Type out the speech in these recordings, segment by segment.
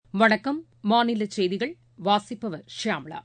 வணக்கம் மாநில செய்திகள் வாசிப்பவர் ஷியாம்ளா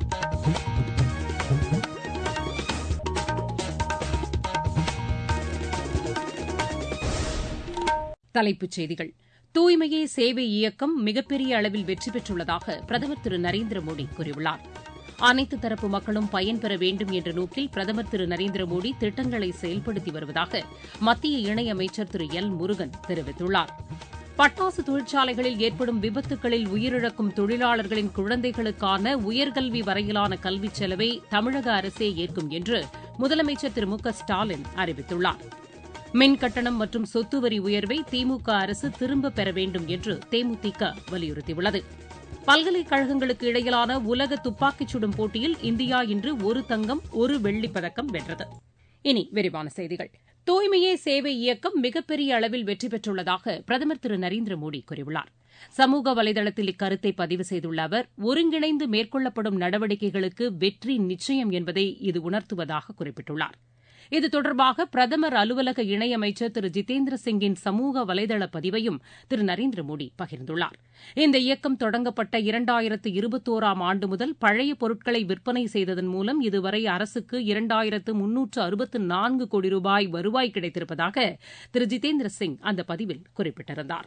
தலைப்புச் செய்திகள் தூய்மையே சேவை இயக்கம் மிகப்பெரிய அளவில் வெற்றி பெற்றுள்ளதாக பிரதமர் திரு நரேந்திர மோடி கூறியுள்ளார் அனைத்து தரப்பு மக்களும் பயன்பெற வேண்டும் என்ற நோக்கில் பிரதமர் திரு நரேந்திர மோடி திட்டங்களை செயல்படுத்தி வருவதாக மத்திய இணையமைச்சர் திரு எல் முருகன் தெரிவித்துள்ளார் பட்டாசு தொழிற்சாலைகளில் ஏற்படும் விபத்துகளில் உயிரிழக்கும் தொழிலாளர்களின் குழந்தைகளுக்கான உயர்கல்வி வரையிலான கல்விச் செலவை தமிழக அரசே ஏற்கும் என்று முதலமைச்சர் திரு மு க ஸ்டாலின் அறிவித்துள்ளார் மின் கட்டணம் மற்றும் சொத்து வரி உயர்வை திமுக அரசு திரும்பப் பெற வேண்டும் என்று தேமுதிக வலியுறுத்தியுள்ளது பல்கலைக்கழகங்களுக்கு இடையிலான உலக துப்பாக்கிச் சுடும் போட்டியில் இந்தியா இன்று ஒரு தங்கம் ஒரு வெள்ளிப் பதக்கம் வென்றது இனி விரிவான செய்திகள் தூய்மையே சேவை இயக்கம் மிகப்பெரிய அளவில் வெற்றி பெற்றுள்ளதாக பிரதமர் திரு நரேந்திர மோடி கூறியுள்ளார் சமூக வலைதளத்தில் இக்கருத்தை பதிவு செய்துள்ள அவர் ஒருங்கிணைந்து மேற்கொள்ளப்படும் நடவடிக்கைகளுக்கு வெற்றி நிச்சயம் என்பதை இது உணர்த்துவதாக குறிப்பிட்டுள்ளார் இது தொடர்பாக பிரதமர் அலுவலக இணையமைச்சர் திரு ஜிதேந்திர சிங்கின் சமூக வலைதள பதிவையும் திரு நரேந்திர மோடி பகிர்ந்துள்ளார் இந்த இயக்கம் தொடங்கப்பட்ட இரண்டாயிரத்து இருபத்தோராம் ஆண்டு முதல் பழைய பொருட்களை விற்பனை செய்ததன் மூலம் இதுவரை அரசுக்கு இரண்டாயிரத்து முன்னூற்று அறுபத்து நான்கு கோடி ரூபாய் வருவாய் கிடைத்திருப்பதாக திரு ஜிதேந்திர சிங் அந்த பதிவில் குறிப்பிட்டிருந்தாா்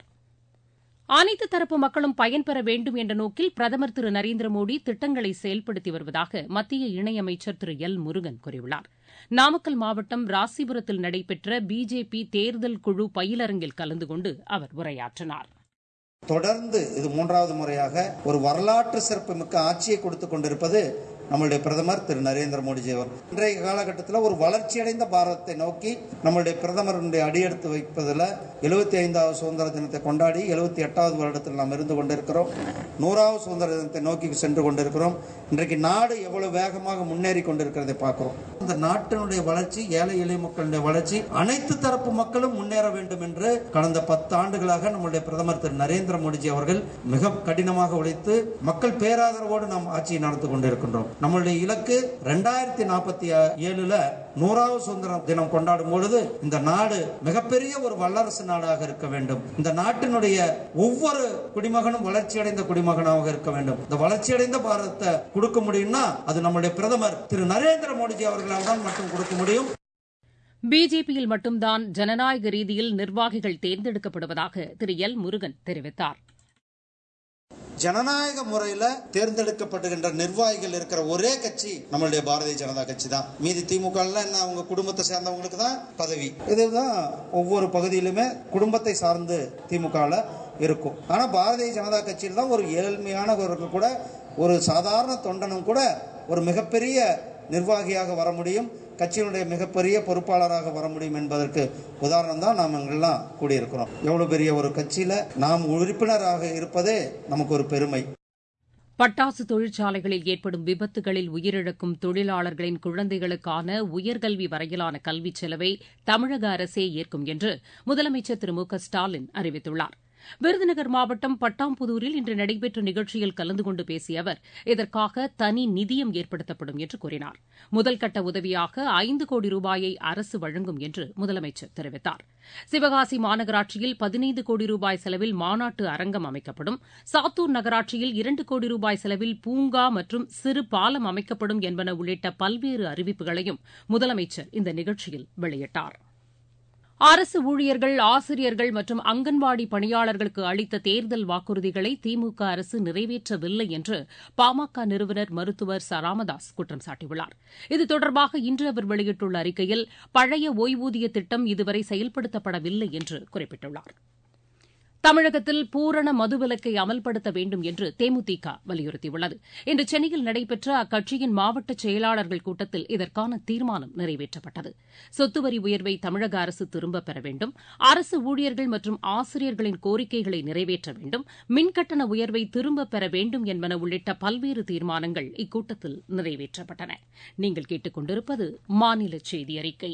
அனைத்து தரப்பு மக்களும் பயன்பெற வேண்டும் என்ற நோக்கில் பிரதமர் திரு நரேந்திர மோடி திட்டங்களை செயல்படுத்தி வருவதாக மத்திய இணையமைச்சர் திரு எல் முருகன் கூறியுள்ளார் நாமக்கல் மாவட்டம் ராசிபுரத்தில் நடைபெற்ற பிஜேபி தேர்தல் குழு பயிலரங்கில் கலந்து கொண்டு அவர் உரையாற்றினார் தொடர்ந்து இது மூன்றாவது முறையாக ஒரு வரலாற்று சிறப்புமிக்க ஆட்சியை கொடுத்துக் கொண்டிருப்பது நம்மளுடைய பிரதமர் திரு நரேந்திர மோடிஜி அவர் இன்றைய காலகட்டத்தில் ஒரு வளர்ச்சியடைந்த பாரதத்தை நோக்கி நம்மளுடைய பிரதமருடைய அடியெடுத்து வைப்பதில் எழுபத்தி ஐந்தாவது சுதந்திர தினத்தை கொண்டாடி எழுபத்தி எட்டாவது வருடத்தில் நாம் இருந்து கொண்டிருக்கிறோம் நூறாவது சுதந்திர தினத்தை நோக்கி சென்று கொண்டிருக்கிறோம் இன்றைக்கு நாடு எவ்வளவு வேகமாக முன்னேறி கொண்டிருக்கிறதை பார்க்கிறோம் இந்த நாட்டினுடைய வளர்ச்சி ஏழை எளிய மக்களுடைய வளர்ச்சி அனைத்து தரப்பு மக்களும் முன்னேற வேண்டும் என்று கடந்த பத்து ஆண்டுகளாக நம்முடைய பிரதமர் திரு நரேந்திர மோடிஜி அவர்கள் மிக கடினமாக உழைத்து மக்கள் பேராதரவோடு நாம் ஆட்சியை நடந்து கொண்டிருக்கின்றோம் நம்மளுடைய இலக்கு ரெண்டாயிரத்தி நாற்பத்தி ஏழுல நூறாவது சுதந்திர தினம் கொண்டாடும் பொழுது இந்த நாடு மிகப்பெரிய ஒரு வல்லரசு நாடாக இருக்க வேண்டும் இந்த நாட்டினுடைய ஒவ்வொரு குடிமகனும் வளர்ச்சியடைந்த குடிமகனாக இருக்க வேண்டும் இந்த வளர்ச்சியடைந்த பாரதத்தை கொடுக்க முடியும்னா அது நம்முடைய பிரதமர் திரு நரேந்திர மோடிஜி அவர்களால் தான் மட்டும் கொடுக்க முடியும் பிஜேபியில் மட்டும்தான் ஜனநாயக ரீதியில் நிர்வாகிகள் தேர்ந்தெடுக்கப்படுவதாக திரு எல் முருகன் தெரிவித்தார் ஜனநாயக முறையில தேர்ந்தெடுக்கப்படுகின்ற நிர்வாகிகள் இருக்கிற ஒரே கட்சி நம்மளுடைய பாரதிய ஜனதா கட்சி தான் மீதி திமுக என்ன அவங்க குடும்பத்தை சேர்ந்தவங்களுக்கு தான் பதவி இதுதான் ஒவ்வொரு பகுதியிலுமே குடும்பத்தை சார்ந்து திமுக இருக்கும் ஆனா பாரதிய ஜனதா கட்சியில் தான் ஒரு ஏழ்மையானவருக்கு கூட ஒரு சாதாரண தொண்டனும் கூட ஒரு மிகப்பெரிய நிர்வாகியாக வர முடியும் கட்சியினுடைய மிகப்பெரிய பொறுப்பாளராக வர முடியும் என்பதற்கு உதாரணம் தான் நாம் இங்கெல்லாம் கூடியிருக்கிறோம் எவ்வளவு பெரிய ஒரு கட்சியில நாம் உறுப்பினராக இருப்பதே நமக்கு ஒரு பெருமை பட்டாசு தொழிற்சாலைகளில் ஏற்படும் விபத்துகளில் உயிரிழக்கும் தொழிலாளர்களின் குழந்தைகளுக்கான உயர்கல்வி வரையிலான கல்விச் செலவை தமிழக அரசே ஏற்கும் என்று முதலமைச்சர் திரு மு க ஸ்டாலின் அறிவித்துள்ளார் விருதுநகர் மாவட்டம் பட்டாம்புதூரில் இன்று நடைபெற்ற நிகழ்ச்சியில் கலந்து கொண்டு பேசிய அவர் இதற்காக தனி நிதியம் ஏற்படுத்தப்படும் என்று கூறினார் முதல்கட்ட உதவியாக ஐந்து கோடி ரூபாயை அரசு வழங்கும் என்று முதலமைச்சர் தெரிவித்தார் சிவகாசி மாநகராட்சியில் பதினைந்து கோடி ரூபாய் செலவில் மாநாட்டு அரங்கம் அமைக்கப்படும் சாத்தூர் நகராட்சியில் இரண்டு கோடி ரூபாய் செலவில் பூங்கா மற்றும் சிறு பாலம் அமைக்கப்படும் என்பன உள்ளிட்ட பல்வேறு அறிவிப்புகளையும் முதலமைச்சர் இந்த நிகழ்ச்சியில் வெளியிட்டார் அரசு ஊழியர்கள் ஆசிரியர்கள் மற்றும் அங்கன்வாடி பணியாளர்களுக்கு அளித்த தேர்தல் வாக்குறுதிகளை திமுக அரசு நிறைவேற்றவில்லை என்று பாமக நிறுவனர் மருத்துவர் ச ராமதாஸ் குற்றம் சாட்டியுள்ளார் இது தொடர்பாக இன்று அவர் வெளியிட்டுள்ள அறிக்கையில் பழைய ஓய்வூதிய திட்டம் இதுவரை செயல்படுத்தப்படவில்லை என்று குறிப்பிட்டுள்ளார் தமிழகத்தில் பூரண மதுவிலக்கை அமல்படுத்த வேண்டும் என்று தேமுதிக வலியுறுத்தியுள்ளது இன்று சென்னையில் நடைபெற்ற அக்கட்சியின் மாவட்ட செயலாளர்கள் கூட்டத்தில் இதற்கான தீர்மானம் நிறைவேற்றப்பட்டது சொத்து வரி உயர்வை தமிழக அரசு திரும்பப் பெற வேண்டும் அரசு ஊழியர்கள் மற்றும் ஆசிரியர்களின் கோரிக்கைகளை நிறைவேற்ற வேண்டும் மின்கட்டண உயர்வை திரும்பப் பெற வேண்டும் என்பன உள்ளிட்ட பல்வேறு தீர்மானங்கள் இக்கூட்டத்தில் நிறைவேற்றப்பட்டன நீங்கள் கேட்டுக் கொண்டிருப்பது மாநில செய்தி அறிக்கை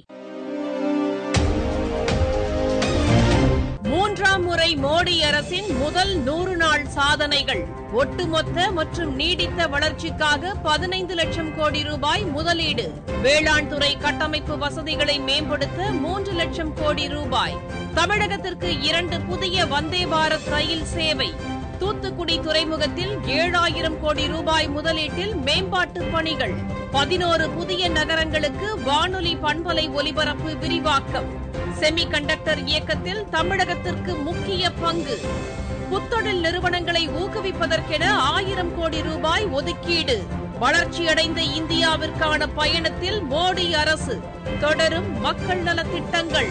மூன்றாம் முறை மோடி அரசின் முதல் நூறு நாள் சாதனைகள் ஒட்டுமொத்த மற்றும் நீடித்த வளர்ச்சிக்காக பதினைந்து லட்சம் கோடி ரூபாய் முதலீடு வேளாண் துறை கட்டமைப்பு வசதிகளை மேம்படுத்த மூன்று லட்சம் கோடி ரூபாய் தமிழகத்திற்கு இரண்டு புதிய வந்தே பாரத் ரயில் சேவை தூத்துக்குடி துறைமுகத்தில் ஏழாயிரம் கோடி ரூபாய் முதலீட்டில் மேம்பாட்டு பணிகள் பதினோரு புதிய நகரங்களுக்கு வானொலி பண்பலை ஒலிபரப்பு விரிவாக்கம் செமி கண்டக்டர் இயக்கத்தில் தமிழகத்திற்கு முக்கிய பங்கு புத்தொழில் நிறுவனங்களை ஊக்குவிப்பதற்கென ஆயிரம் கோடி ரூபாய் ஒதுக்கீடு வளர்ச்சியடைந்த இந்தியாவிற்கான பயணத்தில் மோடி அரசு தொடரும் மக்கள் நலத்திட்டங்கள்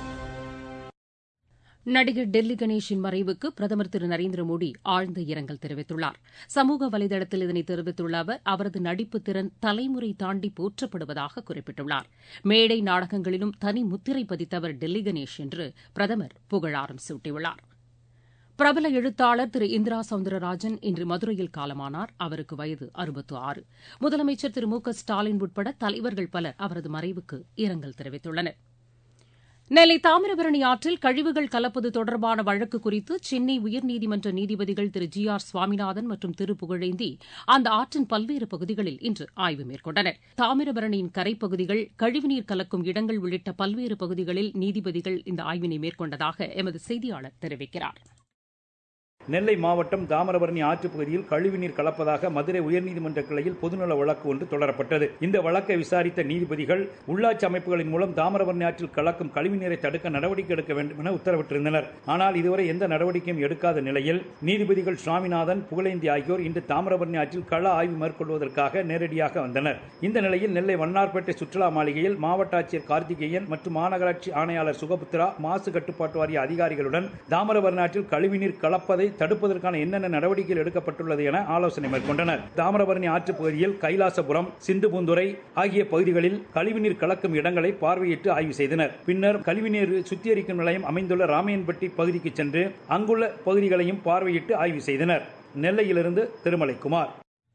நடிகர் டெல்லி கணேஷின் மறைவுக்கு பிரதமர் திரு நரேந்திர மோடி ஆழ்ந்த இரங்கல் தெரிவித்துள்ளார் சமூக வலைதளத்தில் இதனை தெரிவித்துள்ள அவர் அவரது நடிப்பு திறன் தலைமுறை தாண்டி போற்றப்படுவதாக குறிப்பிட்டுள்ளார் மேடை நாடகங்களிலும் தனி முத்திரை பதித்தவர் டெல்லி கணேஷ் என்று பிரதமர் புகழாரம் சூட்டியுள்ளார் பிரபல எழுத்தாளர் திரு இந்திரா சவுந்தரராஜன் இன்று மதுரையில் காலமானார் அவருக்கு வயது அறுபத்து ஆறு முதலமைச்சர் திரு மு க ஸ்டாலின் உட்பட தலைவர்கள் பலர் அவரது மறைவுக்கு இரங்கல் தெரிவித்துள்ளனா் நெல்லை தாமிரபரணி ஆற்றில் கழிவுகள் கலப்பது தொடர்பான வழக்கு குறித்து சென்னை உயர்நீதிமன்ற நீதிபதிகள் திரு ஜி ஆர் சுவாமிநாதன் மற்றும் திரு புகழேந்தி அந்த ஆற்றின் பல்வேறு பகுதிகளில் இன்று ஆய்வு மேற்கொண்டனர் தாமிரபரணியின் கரைப்பகுதிகள் கழிவுநீர் கலக்கும் இடங்கள் உள்ளிட்ட பல்வேறு பகுதிகளில் நீதிபதிகள் இந்த ஆய்வினை மேற்கொண்டதாக எமது செய்தியாளர் தெரிவிக்கிறார் நெல்லை மாவட்டம் தாமிரபரணி ஆற்றுப் பகுதியில் கழிவுநீர் கலப்பதாக மதுரை உயர்நீதிமன்ற கிளையில் பொதுநல வழக்கு ஒன்று தொடரப்பட்டது இந்த வழக்கை விசாரித்த நீதிபதிகள் உள்ளாட்சி அமைப்புகளின் மூலம் தாமிரபரணி ஆற்றில் கலக்கும் கழிவுநீரை தடுக்க நடவடிக்கை எடுக்க வேண்டும் என உத்தரவிட்டிருந்தனர் ஆனால் இதுவரை எந்த நடவடிக்கையும் எடுக்காத நிலையில் நீதிபதிகள் சுவாமிநாதன் புகழேந்தி ஆகியோர் இன்று தாமிரபரணி ஆற்றில் கள ஆய்வு மேற்கொள்வதற்காக நேரடியாக வந்தனர் இந்த நிலையில் நெல்லை வண்ணார்பேட்டை சுற்றுலா மாளிகையில் மாவட்ட ஆட்சியர் கார்த்திகேயன் மற்றும் மாநகராட்சி ஆணையாளர் சுகபுத்ரா மாசு கட்டுப்பாட்டு வாரிய அதிகாரிகளுடன் தாமிரபரணி ஆற்றில் கழிவுநீர் கலப்பதை தடுப்பதற்கான என்னென்ன நடவடிக்கைகள் எடுக்கப்பட்டுள்ளது என ஆலோசனை மேற்கொண்டனர் தாமிரபரணி ஆற்றுப் பகுதியில் கைலாசபுரம் சிந்துபூந்துறை ஆகிய பகுதிகளில் கழிவுநீர் கலக்கும் இடங்களை பார்வையிட்டு ஆய்வு செய்தனர் பின்னர் கழிவுநீர் சுத்திகரிக்கும் நிலையம் அமைந்துள்ள ராமையன்பட்டி பகுதிக்கு சென்று அங்குள்ள பகுதிகளையும் பார்வையிட்டு ஆய்வு செய்தனர் நெல்லையிலிருந்து திருமலைக்குமார்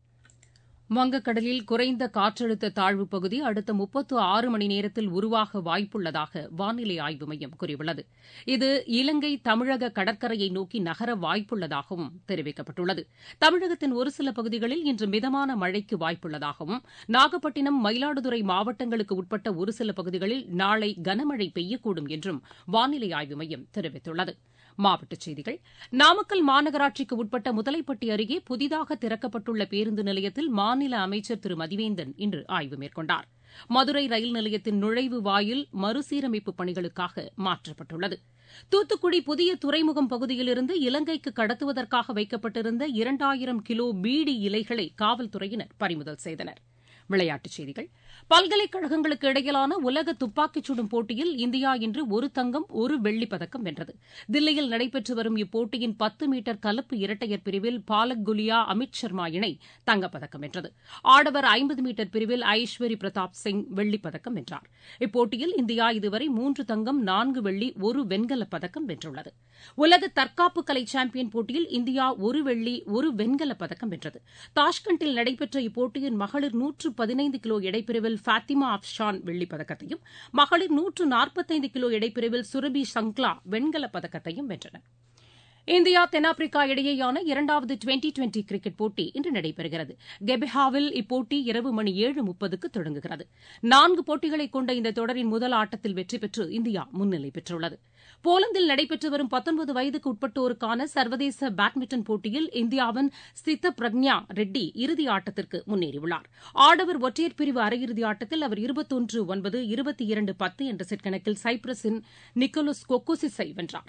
வங்கக்கடலில் குறைந்த காற்றழுத்த தாழ்வுப் பகுதி அடுத்த முப்பத்து ஆறு மணி நேரத்தில் உருவாக வாய்ப்புள்ளதாக வானிலை ஆய்வு மையம் கூறியுள்ளது இது இலங்கை தமிழக கடற்கரையை நோக்கி நகர வாய்ப்புள்ளதாகவும் தெரிவிக்கப்பட்டுள்ளது தமிழகத்தின் ஒரு சில பகுதிகளில் இன்று மிதமான மழைக்கு வாய்ப்புள்ளதாகவும் நாகப்பட்டினம் மயிலாடுதுறை மாவட்டங்களுக்கு உட்பட்ட ஒரு சில பகுதிகளில் நாளை கனமழை பெய்யக்கூடும் என்றும் வானிலை ஆய்வு மையம் தெரிவித்துள்ளது மாவட்டச் செய்திகள் நாமக்கல் மாநகராட்சிக்கு உட்பட்ட முதலைப்பட்டி அருகே புதிதாக திறக்கப்பட்டுள்ள பேருந்து நிலையத்தில் மாநில அமைச்சர் திரு மதிவேந்தன் இன்று ஆய்வு மேற்கொண்டார் மதுரை ரயில் நிலையத்தின் நுழைவு வாயில் மறுசீரமைப்பு பணிகளுக்காக மாற்றப்பட்டுள்ளது தூத்துக்குடி புதிய துறைமுகம் பகுதியிலிருந்து இலங்கைக்கு கடத்துவதற்காக வைக்கப்பட்டிருந்த இரண்டாயிரம் கிலோ பீடி இலைகளை காவல்துறையினர் பறிமுதல் செய்தனர் விளையாட்டுச் செய்திகள் பல்கலைக்கழகங்களுக்கு இடையிலான உலக துப்பாக்கிச் சுடும் போட்டியில் இந்தியா இன்று ஒரு தங்கம் ஒரு வெள்ளிப் பதக்கம் வென்றது தில்லியில் நடைபெற்று வரும் இப்போட்டியின் பத்து மீட்டர் கலப்பு இரட்டையர் பிரிவில் பாலக் குலியா அமித் சர்மா இணை தங்கப்பதக்கம் வென்றது ஆடவர் ஐம்பது மீட்டர் பிரிவில் ஐஸ்வரி பிரதாப் சிங் வெள்ளிப் பதக்கம் வென்றார் இப்போட்டியில் இந்தியா இதுவரை மூன்று தங்கம் நான்கு வெள்ளி ஒரு வெண்கலப் பதக்கம் வென்றுள்ளது உலக தற்காப்பு கலை சாம்பியன் போட்டியில் இந்தியா ஒரு வெள்ளி ஒரு வெண்கலப் பதக்கம் வென்றது தாஷ்கண்டில் நடைபெற்ற இப்போட்டியின் மகளிர் நூற்று பதினைந்து கிலோ எடைப்பிரிவில் ஃபாத்திமா அப்ஷான் வெள்ளிப் பதக்கத்தையும் மகளிர் நூற்று நாற்பத்தைந்து கிலோ எடைப்பிரிவில் சுரபி சங்க்லா வெண்கலப் பதக்கத்தையும் வென்றனர் இந்தியா தென்னாப்பிரிக்கா இடையேயான இரண்டாவது டுவெண்டி டுவெண்டி கிரிக்கெட் போட்டி இன்று நடைபெறுகிறது கெபிஹாவில் இப்போட்டி இரவு மணி ஏழு முப்பதுக்கு தொடங்குகிறது நான்கு போட்டிகளை கொண்ட இந்த தொடரின் முதல் ஆட்டத்தில் வெற்றி பெற்று இந்தியா முன்னிலை பெற்றுள்ளது போலந்தில் நடைபெற்று வரும் பத்தொன்பது வயதுக்கு உட்பட்டோருக்கான சர்வதேச பேட்மிண்டன் போட்டியில் இந்தியாவின் ஸ்தித பிரக்ஞா ரெட்டி இறுதி ஆட்டத்திற்கு முன்னேறியுள்ளார் ஆடவர் ஒற்றையர் பிரிவு அரையிறுதி ஆட்டத்தில் அவர் இருபத்தொன்று ஒன்பது இருபத்தி இரண்டு பத்து என்ற செட் கணக்கில் சைப்ரஸின் நிக்கோலஸ் கொக்கோசிஸை வென்றார்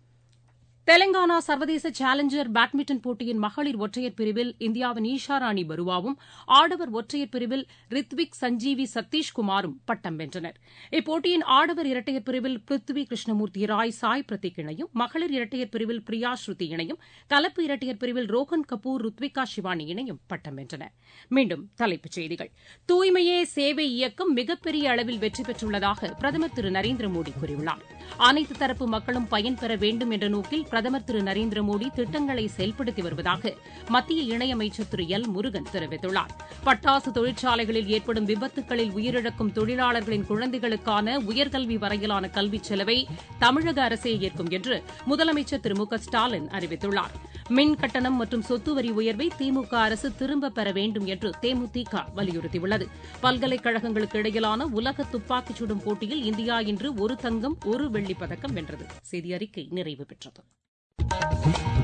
தெலங்கானா சர்வதேச சேலஞ்சர் பேட்மிண்டன் போட்டியின் மகளிர் ஒற்றையர் பிரிவில் இந்தியாவின் ஈஷா ராணி பருவாவும் ஆடவர் ஒற்றையர் பிரிவில் ரித்விக் சஞ்சீவி சத்தீஷ்குமாரும் பட்டம் வென்றனர் இப்போட்டியின் ஆடவர் இரட்டையர் பிரிவில் பிருத்வி கிருஷ்ணமூர்த்தி ராய் சாய் பிரதீக் இணையும் மகளிர் இரட்டையர் பிரிவில் பிரியா ஸ்ருதி இணையும் கலப்பு இரட்டையர் பிரிவில் ரோஹன் கபூர் ருத்விகா சிவானி இணையும் பட்டம் வென்றன மீண்டும் தலைப்புச் செய்திகள் தூய்மையே சேவை இயக்கம் மிகப்பெரிய அளவில் வெற்றி பெற்றுள்ளதாக பிரதமர் திரு நரேந்திர மோடி கூறியுள்ளார் அனைத்து தரப்பு மக்களும் பயன்பெற வேண்டும் என்ற நோக்கில் பிரதமர் திரு நரேந்திர மோடி திட்டங்களை செயல்படுத்தி வருவதாக மத்திய இணையமைச்சர் திரு எல் முருகன் தெரிவித்துள்ளார் பட்டாசு தொழிற்சாலைகளில் ஏற்படும் விபத்துகளில் உயிரிழக்கும் தொழிலாளர்களின் குழந்தைகளுக்கான உயர்கல்வி வரையிலான கல்விச் செலவை தமிழக அரசே ஏற்கும் என்று முதலமைச்சர் திரு மு க ஸ்டாலின் அறிவித்துள்ளார் மின் கட்டணம் மற்றும் சொத்து வரி உயர்வை திமுக அரசு திரும்பப் பெற வேண்டும் என்று தேமுதிக வலியுறுத்தியுள்ளது பல்கலைக்கழகங்களுக்கு இடையிலான உலக துப்பாக்கிச் சுடும் போட்டியில் இந்தியா இன்று ஒரு தங்கம் ஒரு வெள்ளிப் பதக்கம் வென்றது செய்தி அறிக்கை நிறைவு பெற்றது